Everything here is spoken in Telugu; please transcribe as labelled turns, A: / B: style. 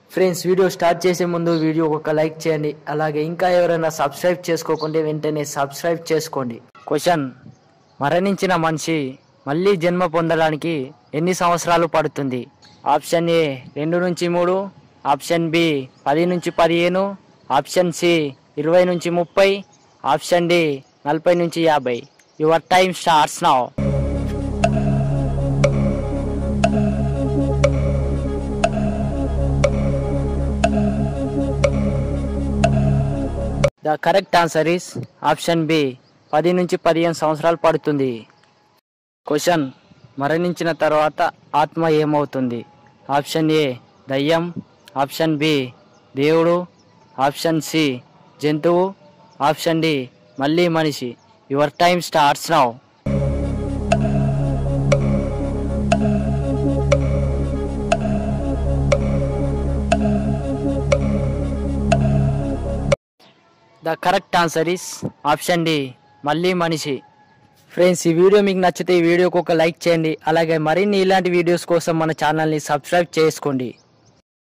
A: ఫ్రెండ్స్ వీడియో స్టార్ట్ చేసే ముందు వీడియో ఒక లైక్ చేయండి అలాగే ఇంకా ఎవరైనా సబ్స్క్రైబ్ చేసుకోకుంటే వెంటనే సబ్స్క్రైబ్ చేసుకోండి క్వశ్చన్ మరణించిన మనిషి మళ్ళీ జన్మ పొందడానికి ఎన్ని సంవత్సరాలు పడుతుంది ఆప్షన్ ఏ రెండు నుంచి మూడు ఆప్షన్ బి పది నుంచి పదిహేను ఆప్షన్ సి ఇరవై నుంచి ముప్పై ఆప్షన్ డి నలభై నుంచి యాభై your time starts now the correct answer is option B పది నుంచి పదిహేను సంవత్సరాలు పడుతుంది క్వశ్చన్ మరణించిన తర్వాత ఆత్మ ఏమవుతుంది ఆప్షన్ ఏ దయ్యం ఆప్షన్ బి దేవుడు ఆప్షన్ సి జంతువు ఆప్షన్ డి మళ్ళీ మనిషి your time starts now the correct answer is option D మళ్ళీ మనిషి ఫ్రెండ్స్ ఈ వీడియో మీకు నచ్చితే ఈ వీడియోకి ఒక లైక్ చేయండి అలాగే మరిన్ని ఇలాంటి వీడియోస్ కోసం మన ఛానల్ని సబ్స్క్రైబ్ చేసుకోండి